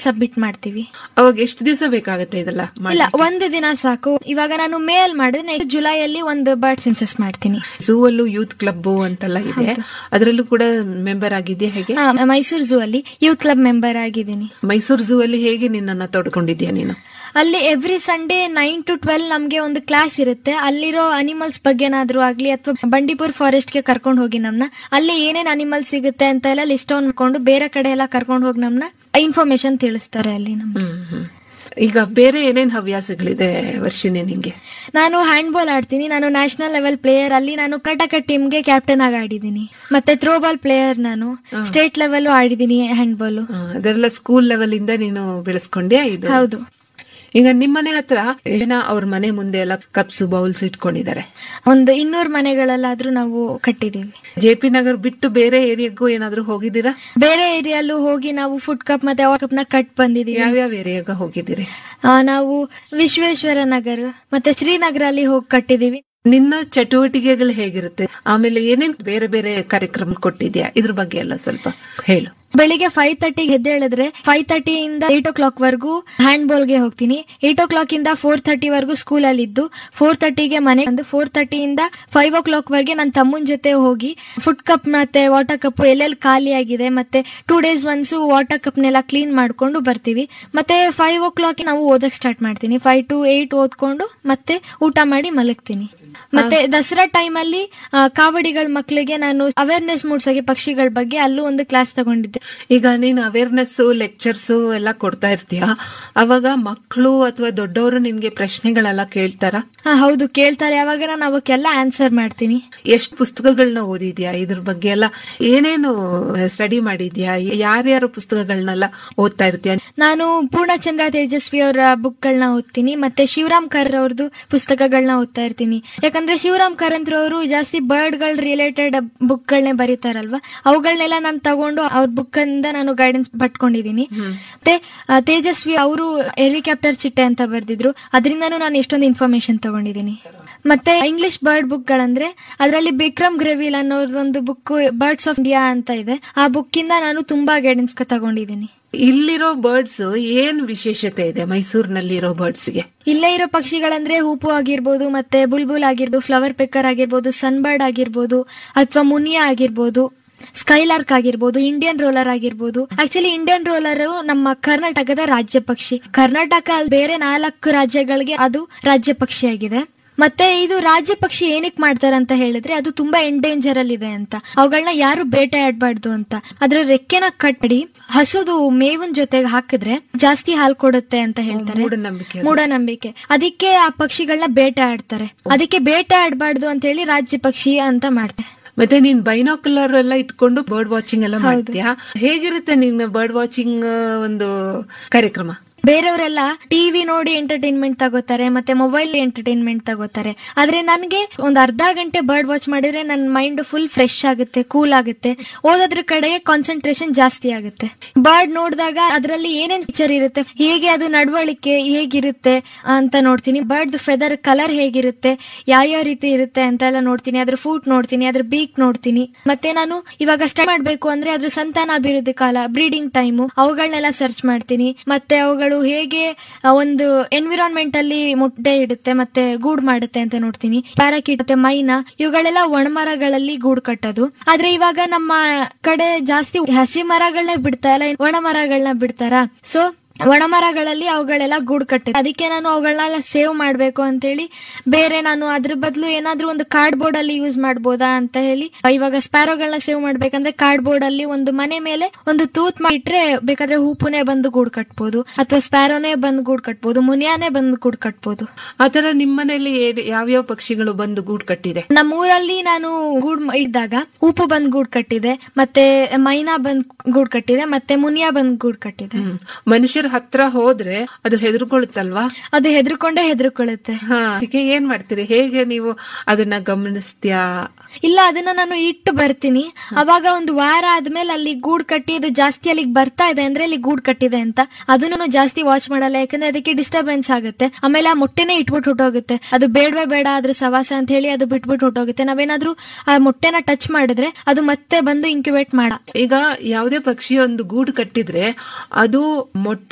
Submit ಮಾಡ್ತೀವಿ ಅವಾಗ ಎಷ್ಟು ದಿವಸ ಬೇಕಾಗುತ್ತೆ ಇದೆಲ್ಲ ಇಲ್ಲ ಮಾಡ್ಲಿಕ್ಕೆ? ಒಂದು ದಿನ ಸಾಕು ಇವಾಗ ನಾನು ಮೇಲ್ ಮಾಡಿದ್ರೆ next ಜುಲೈಯಲ್ಲಿ ಒಂದು ಬರ್ಡ್ ಸೆನ್ಸಸ್ ಮಾಡ್ತೀನಿ ಝೂ ಅಲ್ಲೂ ಯೂತ್ ಕ್ಲಬ್ ಅಂತೆಲ್ಲ ಇದೆ ಅದರಲ್ಲೂ ಕೂಡ ಮೆಂಬರ್ ಆಗಿದ್ಯಾ ಹೇಗೆ ಹಾ, ಮೈಸೂರು ಝೂ ಅಲ್ಲಿ ಯೂತ್ ಕ್ಲಬ್ ಮೆಂಬರ್ ಆಗಿದ್ದೀನಿ ಮೈಸೂರು ಝೂ ಅಲ್ಲಿ ಹೇಗೆ ನಿನ್ನನ್ನ ತೊಡ್ಕೊಂಡಿದ್ಯಾ ನೀನು ಅಲ್ಲಿ every Sunday nine to twelve ನಮ್ಗೆ ಒಂದು ಕ್ಲಾಸ್ ಇರುತ್ತೆ ಅಲ್ಲಿರೋ ಅನಿಮಲ್ಸ್ ಬಗ್ಗೆನಾದ್ರೂ ಆಗ್ಲಿ ಅಥವಾ ಬಂಡೀಪುರ್ ಫಾರೆಸ್ಟ್ ಗೆ ಕರ್ಕೊಂಡು ಹೋಗಿ ನಮ್ನ ಅಲ್ಲಿ ಏನೇನ್ ಅನಿಮಲ್ಸ್ ಸಿಗುತ್ತೆ ಅಂತ ಎಲ್ಲ ಲಿಸ್ಟ್ ಆನ್ ಮಾಡ್ಕೊಂಡು ಬೇರೆ ಕಡೆ ಎಲ್ಲ ಕರ್ಕೊಂಡು ಹೋಗಿ ನಮ್ನ ಇನ್ಫಾರ್ಮೇಶನ್ ತಿಳಿಸ್ತಾರೆ ಅಲ್ಲಿ ನಮ್ಗೆ ಹ್ಮ್ ಹ್ಮ್. ಈಗ ಬೇರೆ ಏನೇನ್ ಹವ್ಯಾಸಗಳಿದೆ ವರ್ಷಿಣಿ ನಿಂಗೆ ನಾನು ಹ್ಯಾಂಡ್ಬಾಲ್ ಆಡ್ತೀನಿ ನಾನು ನ್ಯಾಷನಲ್ ಲೆವೆಲ್ ಪ್ಲೇಯರ್ ಅಲ್ಲಿ ನಾನು ಕರ್ನಾಟಕ ಟೀಮ್ಗೆ ಕ್ಯಾಪ್ಟನ್ ಆಗಿ ಆಡಿದ್ದೀನಿ ಮತ್ತೆ ಥ್ರೋಬಾಲ್ ಪ್ಲೇಯರ್ ನಾನು ಸ್ಟೇಟ್ ಲೆವೆಲ್ ಆಡಿದ್ದೀನಿ ಹ್ಯಾಂಡ್ಬಾಲ್ ಆ, ಅದೆಲ್ಲ ಸ್ಕೂಲ್ ಲೆವೆಲ್ ಇಂದ ನೀನು ಬೆಳೆಸ್ಕೊಂಡ್ಯಾ ಇದು ಹೌದು ಈಗ ನಿಮ್ಮನೆ ಹತ್ರ ಜನ ಅವ್ರ ಮನೆ ಮುಂದೆ ಎಲ್ಲ ಕಪ್ಸು ಬೌಲ್ಸ್ ಇಟ್ಕೊಂಡಿದ್ದಾರೆ ಒಂದು ಇನ್ನೂರು ಮನೆಗಳಲ್ಲಾದ್ರೂ ನಾವು ಕಟ್ಟಿದೀವಿ ಜೆ ಪಿ ನಗರ್ ಬಿಟ್ಟು ಬೇರೆ ಏರಿಯಾಗೂ ಏನಾದ್ರೂ ಹೋಗಿದ್ದೀರಾ ಬೇರೆ ಏರಿಯಲ್ಲೂ ಹೋಗಿ ನಾವು ಫುಡ್ ಕಪ್ ಮತ್ತೆ ಅವಾರ್ಡ್ ಕಪ್ ನ ಕಟ್ ಬಂದಿದೀವಿ ಯಾವ್ಯಾವ ಏರಿಯಾಗ ಹೋಗಿದ್ದೀರಿ ಆ, ನಾವು ವಿಶ್ವೇಶ್ವರ ನಗರ್ ಮತ್ತೆ ಶ್ರೀನಗರ ಅಲ್ಲಿ ಹೋಗಿ ಕಟ್ಟಿದೀವಿ ನಿನ್ನ ಚಟುವಟಿಕೆಗಳು ಹೇಗಿರುತ್ತೆ ಆಮೇಲೆ ಏನೇನ್ ಬೇರೆ ಬೇರೆ ಕಾರ್ಯಕ್ರಮ ಕೊಟ್ಟಿದ್ಯಾ ಇದ್ರ ಬಗ್ಗೆ ಎಲ್ಲ ಸ್ವಲ್ಪ ಹೇಳು ಬೆಳಿಗ್ಗೆ ಫೈವ್ ತರ್ಟಿಗೆ ಎದ್ದೇಳಿದ್ರೆ ಫೈವ್ ತರ್ಟಿಯಿಂದ ಏಟ್ ಓ ಕ್ಲಾಕ್ ವರೆಗೂ ಹ್ಯಾಂಡ್ ಬಾಲ್ಗೆ ಹೋಗ್ತೀನಿ ಏಟ್ ಓ ಕ್ಲಾಕ್ ಇಂದ ಫೋರ್ ತರ್ಟಿ ವರೆಗೂ ಸ್ಕೂಲ್ ಅಲ್ಲಿ ಇದ್ದು ಫೋರ್ ತರ್ಟಿಗೆ ಮನೆ ಬಂದು ಫೋರ್ ತರ್ಟಿಯಿಂದ ಫೈವ್ ಓ ಕ್ಲಾಕ್ ವರೆಗೆ ನನ್ನ ತಮ್ಮನ ಜೊತೆ ಹೋಗಿ ಫುಡ್ ಕಪ್ ಮತ್ತೆ ವಾಟರ್ ಕಪ್ ಎಲ್ಲೆಲ್ಲಿ ಖಾಲಿ ಆಗಿದೆ ಮತ್ತೆ ಟೂ ಡೇಸ್ ಒನ್ಸು ವಾಟರ್ ಕಪ್ನೆಲ್ಲ ಕ್ಲೀನ್ ಮಾಡ್ಕೊಂಡು ಬರ್ತೀವಿ ಮತ್ತೆ ಫೈವ್ ಓ ಕ್ಲಾಕ್ ನಾವು ಓದಕ್ ಸ್ಟಾರ್ಟ್ ಮಾಡ್ತೀನಿ ಫೈವ್ ಟು ಏಟ್ ಓದ್ಕೊಂಡು ಮತ್ತೆ ಊಟ ಮಾಡಿ ಮಲಗ್ತೀನಿ ಮತ್ತೆ ದಸರಾ ಟೈಮ್ ಅಲ್ಲಿ ಆ, ಕಾವಡಿಗಳ ಮಕ್ಕಳಿಗೆ ನಾನು ಅವೇರ್ನೆಸ್ ಮೂಡ್ಸೋಕೆ ಪಕ್ಷಿಗಳ ಬಗ್ಗೆ ಅಲ್ಲೂ ಒಂದು ಕ್ಲಾಸ್ ತಗೊಂಡಿದ್ದೆ ಈಗ ನೀನು ಅವೇರ್ನೆಸ್ ಲೆಕ್ಚರ್ಸ್ ಎಲ್ಲ ಕೊಡ್ತಾ ಇರ್ತೀಯ ಅವಾಗ ಮಕ್ಕಳು ಅಥವಾ ದೊಡ್ಡವರು ನಿನ್ಗೆ ಪ್ರಶ್ನೆಗಳೆಲ್ಲ ಕೇಳ್ತಾರ ಹಾ ಹೌದು ಕೇಳ್ತಾರೆ ಯಾವಾಗ ನಾನು ಅವಕ್ಕೆಲ್ಲ ಆನ್ಸರ್ ಮಾಡ್ತೀನಿ ಎಷ್ಟು ಪುಸ್ತಕಗಳನ್ನ ಓದಿದ್ಯಾ ಇದ್ರ ಬಗ್ಗೆ ಎಲ್ಲ ಏನೇನು ಸ್ಟಡಿ ಮಾಡಿದ್ಯಾ ಯಾರ್ಯಾರ ಪುಸ್ತಕಗಳನ್ನೆಲ್ಲ ಓದ್ತಾ ಇರ್ತೀಯ ನಾನು ಪೂರ್ಣಚಂದ್ರ ತೇಜಸ್ವಿ ಅವರ ಬುಕ್ಗಳನ್ನ ಓದ್ತೀನಿ ಮತ್ತೆ ಶಿವರಾಮ್ ಕರ್ ಅವ್ರದ್ದು ಪುಸ್ತಕಗಳನ್ನ ಓದ್ತಾ ಇರ್ತೀನಿ ಯಾಕಂದ್ರೆ ಶಿವರಾಮ್ ಕರಂತ್ರ ಅವರು ಜಾಸ್ತಿ ಬರ್ಡ್ಗಳ ರಿಲೇಟೆಡ್ ಬುಕ್ಗಳನ್ನೇ ಬರೀತಾರಲ್ವಾ ಅವುಗಳನ್ನೆಲ್ಲ ನಾನು ತಗೊಂಡು ಅವ್ರ ಬುಕ್ ಇಂದ ನಾನು ಗೈಡೆನ್ಸ್ ಪಟ್ಕೊಂಡಿದ್ದೀನಿ ಮತ್ತೆ ಆ, ತೇಜಸ್ವಿ ಅವರು ಹೆಲಿಕಾಪ್ಟರ್ ಚಿಟ್ಟೆ ಅಂತ ಬರ್ದಿದ್ರು ಅದರಿಂದನೂ ನಾನು ಎಷ್ಟೊಂದು ಇನ್ಫಾರ್ಮೇಶನ್ ತಗೊಂಡಿದ್ದೀನಿ ಮತ್ತೆ ಇಂಗ್ಲಿಷ್ ಬರ್ಡ್ ಬುಕ್ ಗಳಂದ್ರೆ ಅದರಲ್ಲಿ ಬಿಕ್ರಮ್ ಗ್ರೆವಿಲ್ ಅನ್ನೋದೊಂದು ಬುಕ್ ಬರ್ಡ್ಸ್ ಆಫ್ ಇಂಡಿಯಾ ಅಂತ ಇದೆ ಆ ಬುಕ್ ಇಂದ ನಾನು ತುಂಬಾ ಗೈಡೆನ್ಸ್ ತಗೊಂಡಿದ್ದೀನಿ ಇಲ್ಲಿರೋ ಬರ್ಡ್ಸ್ ಏನ್ ವಿಶೇಷತೆ ಇದೆ ಮೈಸೂರಿನಲ್ಲಿರೋ ಬರ್ಡ್ಸ್ಗೆ ಇಲ್ಲೇ ಇರೋ ಪಕ್ಷಿಗಳಂದ್ರೆ ಹೂಪು ಆಗಿರ್ಬೋದು ಮತ್ತೆ ಬುಲ್ಬುಲ್ ಆಗಿರ್ಬೋದು ಫ್ಲವರ್ ಪೆಕ್ಕರ್ ಆಗಿರ್ಬೋದು ಸನ್ಬರ್ಡ್ ಆಗಿರ್ಬೋದು ಅಥವಾ ಮುನಿಯಾ ಆಗಿರ್ಬೋದು ಸ್ಕೈಲಾರ್ಕ್ ಆಗಿರ್ಬೋದು ಇಂಡಿಯನ್ ರೋಲರ್ ಆಗಿರ್ಬೋದು ಆಕ್ಚುಲಿ ಇಂಡಿಯನ್ ರೋಲರ್ ನಮ್ಮ ಕರ್ನಾಟಕದ ರಾಜ್ಯ ಪಕ್ಷಿ ಕರ್ನಾಟಕ ಅಲ್ದೆ ಬೇರೆ ನಾಲ್ಕು ರಾಜ್ಯಗಳಿಗೆ ಅದು ರಾಜ್ಯ ಪಕ್ಷಿಯಾಗಿದೆ ಮತ್ತೆ ಇದು ರಾಜ್ಯ ಪಕ್ಷಿ ಏನಕ್ಕೆ ಮಾಡ್ತಾರೆ ಅಂತ ಹೇಳಿದ್ರೆ ಅದು ತುಂಬಾ ಎಂಡೇಂಜರ್ ಅಲ್ಲಿ ಇದೆ ಅಂತ ಅವುಗಳನ್ನ ಯಾರು ಬೇಟೆ ಆಡ್ಬಾರ್ದು ಅಂತ ಅದ್ರ ರೆಕ್ಕೆನ ಕಟ್ಟಿ ಹಸುದು ಮೇವಿನ ಜೊತೆಗೆ ಹಾಕಿದ್ರೆ ಜಾಸ್ತಿ ಹಾಲು ಕೊಡುತ್ತೆ ಅಂತ ಹೇಳ್ತಾರೆ ಮೂಢನಂಬಿಕೆ ಅದು. ಮೂಢನಂಬಿಕೆ ಅದಕ್ಕೆ ಆ ಪಕ್ಷಿಗಳನ್ನ ಬೇಟೆ ಆಡ್ತಾರೆ ಅದಕ್ಕೆ ಬೇಟೆ ಆಡ್ಬಾರ್ದು ಅಂತ ಹೇಳಿ ರಾಜ್ಯ ಪಕ್ಷಿ ಅಂತ ಮಾಡ್ತಾರೆ ಮತ್ತೆ ನೀನ್ ಬೈನಾಕ್ಯುಲರ್ ಎಲ್ಲ ಇಟ್ಕೊಂಡು ಬರ್ಡ್ ವಾಚಿಂಗ್ ಎಲ್ಲ ಮಾಡ್ತೀಯಾ ಹೇಗಿರುತ್ತೆ ನಿನ್ನ ಬರ್ಡ್ ವಾಚಿಂಗ್ ಒಂದು ಕಾರ್ಯಕ್ರಮ ಬೇರೆಯವರೆಲ್ಲ ಟಿವಿ ನೋಡಿ ಎಂಟರ್ಟೈನ್ಮೆಂಟ್ ತಗೋತಾರೆ ಮತ್ತೆ ಮೊಬೈಲ್ ಎಂಟರ್ಟೈನ್ಮೆಂಟ್ ತಗೋತಾರೆ ಆದ್ರೆ ನನಗೆ ಒಂದು ಅರ್ಧ ಗಂಟೆ ಬರ್ಡ್ ವಾಚ್ ಮಾಡಿದ್ರೆ ನನ್ನ ಮೈಂಡ್ ಫುಲ್ ಫ್ರೆಶ್ ಆಗುತ್ತೆ ಕೂಲ್ ಆಗುತ್ತೆ ಓದೋದ್ರ ಕಡೆಗೆ ಕಾನ್ಸಂಟ್ರೇಷನ್ ಜಾಸ್ತಿ ಆಗುತ್ತೆ ಬರ್ಡ್ ನೋಡಿದಾಗ ಅದರಲ್ಲಿ ಏನೇನ್ ಫೀಚರ್ ಇರುತ್ತೆ ಹೇಗೆ ಅದು ನಡವಳಿಕೆ ಹೇಗಿರುತ್ತೆ ಅಂತ ನೋಡ್ತೀನಿ ಬರ್ಡ್ ಫೆದರ್ ಕಲರ್ ಹೇಗಿರುತ್ತೆ ಯಾವ್ಯಾವ ರೀತಿ ಇರುತ್ತೆ ಅಂತ ಎಲ್ಲ ನೋಡ್ತೀನಿ ಅದ್ರ ಫೂಟ್ ನೋಡ್ತೀನಿ ಅದ್ರ ಬೀಕ್ ನೋಡ್ತೀನಿ ಮತ್ತೆ ನಾನು ಇವಾಗ ಸ್ಟಡಿ ಮಾಡ್ಬೇಕು ಅಂದ್ರೆ ಅದ್ರ ಸಂತಾನ ಅಭಿವೃದ್ಧಿ ಕಾಲ ಬ್ರೀಡಿಂಗ್ ಟೈಮು ಅವುಗಳನ್ನೆಲ್ಲ ಸರ್ಚ್ ಮಾಡ್ತೀನಿ ಮತ್ತೆ ಅವುಗಳು ಹೇಗೆ ಆ, ಒಂದು ಎನ್ವಿರಾನ್ಮೆಂಟ್ ಅಲ್ಲಿ ಮುಟ್ಟೆ ಇಡುತ್ತೆ ಮತ್ತೆ ಗೂಡ್ ಮಾಡುತ್ತೆ ಅಂತ ನೋಡ್ತೀನಿ ಪ್ಯಾರಾಕಿಟ್ ಮತ್ತೆ ಮೈನಾ ಇವುಗಳೆಲ್ಲ ಒಣಮರಗಳಲ್ಲಿ ಗೂಡು ಕಟ್ಟೋದು ಆದ್ರೆ ಇವಾಗ ನಮ್ಮ ಕಡೆ ಜಾಸ್ತಿ ಹಸಿ ಮರಗಳನ್ನ ಬಿಡ್ತಾ ಇಲ್ಲ ಒಣ ಮರಗಳನ್ನ ಬಿಡ್ತಾರ ಸೊ ಒಣಮರಗಳಲ್ಲಿ ಅವುಗಳೆಲ್ಲ ಗೂಡು ಕಟ್ಟುತ್ತೆ ಅದಕ್ಕೆ ನಾನು ಅವುಗಳನ್ನೆಲ್ಲ ಸೇವ್ ಮಾಡಬೇಕು ಅಂತೇಳಿ ಬೇರೆ ನಾನು ಅದ್ರ ಬದಲು ಏನಾದ್ರೂ ಒಂದು ಕಾರ್ಡ್ ಬೋರ್ಡ್ ಅಲ್ಲಿ ಯೂಸ್ ಮಾಡ್ಬೋದಾ ಅಂತ ಹೇಳಿ ಇವಾಗ ಸ್ಪ್ಯಾರೋಗಳನ್ನ ಸೇವ್ ಮಾಡ್ಬೇಕಂದ್ರೆ ಕಾರ್ಡ್ ಬೋರ್ಡ್ ಅಲ್ಲಿ ಒಂದು ಮನೆ ಮೇಲೆ ಒಂದು ತೂತ್ ಮಾಡಿಟ್ರೆ ಬೇಕಾದ್ರೆ ಹೂಪುನೇ ಬಂದು ಗೂಡು ಕಟ್ಬೋದು ಅಥವಾ ಸ್ಪ್ಯಾರೋನೇ ಬಂದು ಗೂಡು ಕಟ್ಬೋದು ಮುನಿಯಾನೇ ಬಂದು ಗೂಡು ಕಟ್ಬೋದು ಆತರ ನಿಮ್ಮನೇಲಿ ಏನ್- ಯಾವ್ಯಾವ ಪಕ್ಷಿಗಳು ಬಂದು ಗೂಡ್ ಕಟ್ಟಿದೆ ನಮ್ಮೂರಲ್ಲಿ ನಾನು ಗೂಡ್ ಮ- ಇದ್ದಾಗ ಉಪ್ಪು ಬಂದ್ ಗೂಡ್ ಕಟ್ಟಿದೆ ಮತ್ತೆ ಮೈನಾ ಬಂದ್ ಗೂಡ್ ಕಟ್ಟಿದೆ ಮತ್ತೆ ಮುನಿಯಾ ಬಂದ್ ಗೂಡ್ ಕಟ್ಟಿದೆ ಹ್ಮ್. ಮನುಷ್ಯರ ಹತ್ರ ಹೋದ್ರೆ ಅದು ಹೆದರ್ಕೊಳುತ್ತಲ್ವಾ ಅದು ಹೆದರ್ಕೊಂಡೇ ಹೆದರ್ಕೊಳ್ಳುತ್ತೆ ಹಾ ಅದಕ್ಕೆ ಏನ್ ಮಾಡ್ತೀರಿ ಹೇಗೆ ನೀವು ಅದನ್ನ ಗಮನಿಸ್ತೀಯಾ ಇಲ್ಲ ಅದನ್ನ ನಾನು ಇಟ್ಟು ಬರ್ತೀನಿ ಅವಾಗ ಒಂದು ವಾರ ಆದ್ಮೇಲೆ ಅಲ್ಲಿ ಗೂಡ್ ಕಟ್ಟಿ ಅದು ಜಾಸ್ತಿ ಅಲ್ಲಿಗೆ ಬರ್ತಾ ಇದೆ ಅಂದ್ರೆ ಅಲ್ಲಿ ಗೂಡ್ ಕಟ್ಟಿದೆ ಅಂತ ಅದನ್ನು ಜಾಸ್ತಿ ವಾಚ್ ಮಾಡಲ್ಲ ಯಾಕಂದ್ರೆ ಅದಕ್ಕೆ ಡಿಸ್ಟರ್ಬೆನ್ಸ್ ಆಗುತ್ತೆ ಆಮೇಲೆ ಆ ಮೊಟ್ಟೆನೇ ಇಟ್ಬಿಟ್ಟು ಹೊಟ್ಟೋಗುತ್ತೆ ಅದು ಬೇಡವೇ ಬೇಡ ಅದ್ರ ಸವಾಸ ಅಂತ ಹೇಳಿ ಅದು ಬಿಟ್ಬಿಟ್ಟು ಹೊಟ್ಟೋಗುತ್ತೆ ನಾವೇನಾದ್ರೂ ಆ ಮೊಟ್ಟೆನ ಟಚ್ ಮಾಡಿದ್ರೆ ಅದು ಮತ್ತೆ ಬಂದು ಇಂಕ್ಯುಬೇಟ್ ಮಾಡ ಈಗ ಯಾವುದೇ ಪಕ್ಷಿ ಒಂದು ಗೂಡು ಕಟ್ಟಿದ್ರೆ ಅದು ಮೊಟ್ಟೆ